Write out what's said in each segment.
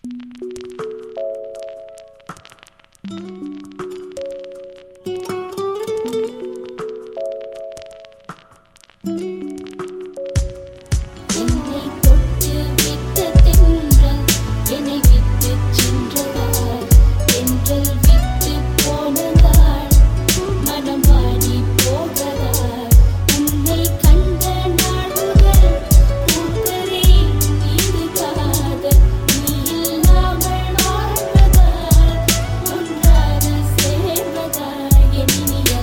என்னை தொட்டு விட்ட தென்றல் என்னை விட்டு சென்றதால் தென்றல் விட்டு போனதால் மனம் வாடி போகதால் உன்னை கண்ட நாள் முதல் பூக்கரே இது காதல் நீ இல்லாமல் வாழ்வதால் ஒன்றாக சேர்வதால் என்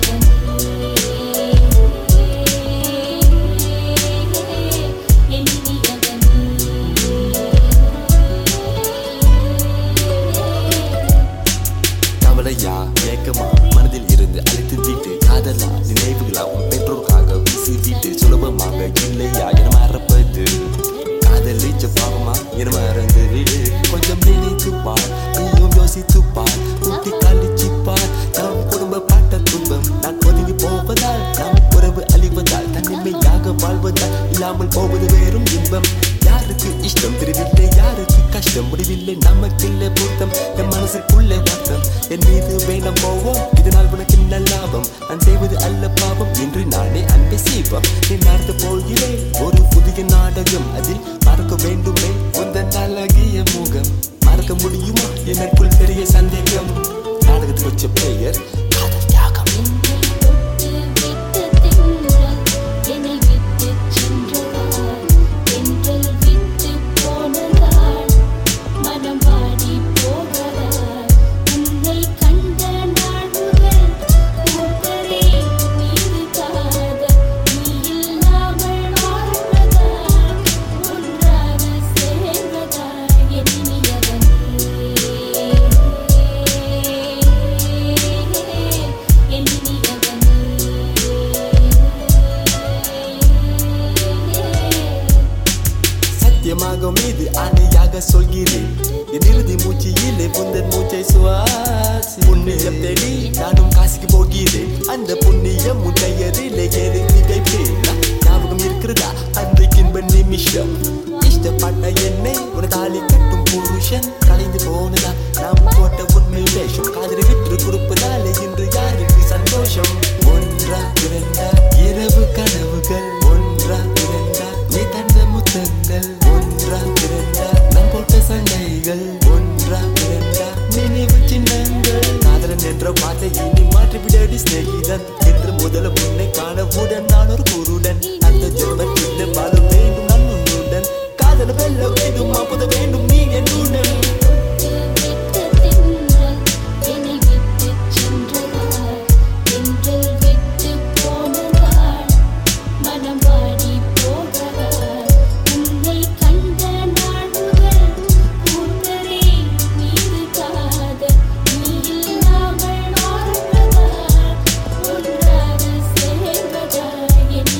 கவலையா ஏக்கமா மனதில் இருந்து அழைத்து விட்டு காதலா நினைவுகளா உன் பெற்றோருக்காக வீசி விட்டு சுலபமாக இல்லையா என மறப்பது காதலிச்ச பாவமா என மறந்து விடு கொஞ்சம் நினைத்து பார் நீயும் யோசித்து பார் கூட்டி கழிச்சு பார் நம் குடும்ப பாட்ட துன்பம் நான் ஒதுங்கி போவதால் நம் உறவு அழிவதால் தனிமையாக வாழ்வதால் இல்லாமல் போவது வேறும் இன்பம் யாருக்கு இஷ்டம் தெரியவில்லை யாருக்கு கஷ்டம் முடிவில்லை நமக்கில்லை பொருத்தம் என் மனசுக்குள்ளே வருத்தம் என் மீது வேண்டாம் போவோம் இதனால் உனக்கு என்ன லாபம் நான் செய்வது அல்ல பாவம் என்று நானே அன்பை செய்வோம் நீ நடத்த போகிறேன் ஒரு புதிய நாடகம் அதில் மறக்க வேண்டுமே உந்தன் அழகிய முகம் மறக்க முடியுமா எனக்குள் பெரிய சந்தேகம் நாடகத்துக்கு வச்ச பெயர் காதல் தியாகம் தொட்டு விட்ட தென்றல் என்னை விட்டு சென்றதால் தென்றல் விட்டு போனதால் மனம் வாடி போகதால் உன்னை கண்ட நாள் முதல் பூக்கரே மீது காதல் நீ இல்லாமல் வாழ்வதால் ஒன்றாக சேர்வதால் என் சத்தியமாக மீது ஆணையாக சொல்கிறேன் என் இறுதி மூச்சியிலே புந்தன் மூச்சை சுவாசி புண்ணியம் தேடி நானும் காசிக்கு போகிறேன் அந்த புண்ணியம் முன்னையரிலே ஏறி விதைப்பேன் ஞாபகம் இருக்கிறதா அன்றைக்கு இன்ப நிமிஷம் இஷ்டப்பட்ட என்னை ஒரு தாலி கட்டும் புருஷன் கலைந்து போனதா நாம் போட்ட உண்மை வேஷம் காதலி விற்று கொடுப்பதாலே இன்று யாருக்கு சந்தோஷம் ஒன்றா இரண்டா இரவு கனவுகள் ஒன்றா இரண்டா நீ தந்த முத்தங்கள் ஒன்றா இரண்டா நாம் போட்ட சண்டைகள் ஒன்றா இரண்டா நினைவு சின்னங்கள் காதலன் என்ற வார்த்தை இனி மாற்றிவிடடி சிநேகிதன் என்று முதல உன்னை காண உடன் நான் ஒரு குருடன் அந்த ஜென்மத்தில் வாழ வேண்டும் நான் உன்னுடன் காதல் வெல்ல வேண்டும் அப்போது வேண்டும் நீ என்னுடன் விட்ட தென்றல் என்னை விட்டு சென்றதால் தென்றல் விட்டு போனதால் மனம் வாடி போகதால் உன்னை கண்ட நாள் முதல் பூக்கரே மீது காதல் நீ இல்லாமல் வாழ்வதால் ஒன்றாக சேர்வதால் என்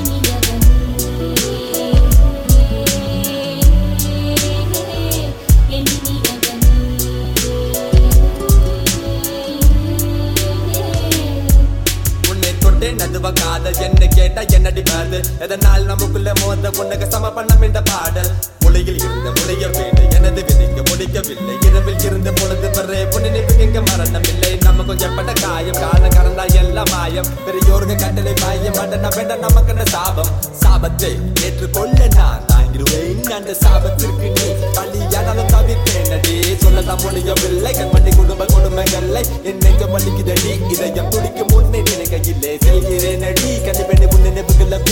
உன்னை தொட்டேன் நதுவ காதல் என்ன கேட்டா என்னடி பாது எதனால் நமக்குள்ள மோத உனக்கு சமபண்ணம் இந்த பாடல் முளையில் இருந்த முளைய வேண்டு எனது விதிங்க முடிக்கவில்லை இரவில் இருந்த பொழுது வரை புண்ணினைக்கு இங்க மரணம் இல்லை நமக்கு எப்பட்ட காயம் காலம் கடந்தா எல்லாம் மாயம் பெரியோருக்கு கட்டளை மாயம் மாட்ட வேண்டாம் நமக்கு என்ன சாபம் சாபத்தை ஏற்றுக்கொள்ள நான் தாங்கிடுவேன் அந்த சாபத்திற்கு நீ பள்ளியானாலும் தவிர்த்தேன் அடி சொல்லதான் முடியவில்லை கண்மணி குடும்ப கொடுமைகளை என் நெஞ்சம் வலிக்குதடி இதயம் துடிக்கும் முன்னே நினைக்கையில்லை செல்கிறேன் அடி கண்டிப்பெண்ணி முன்னே நினைவுகளை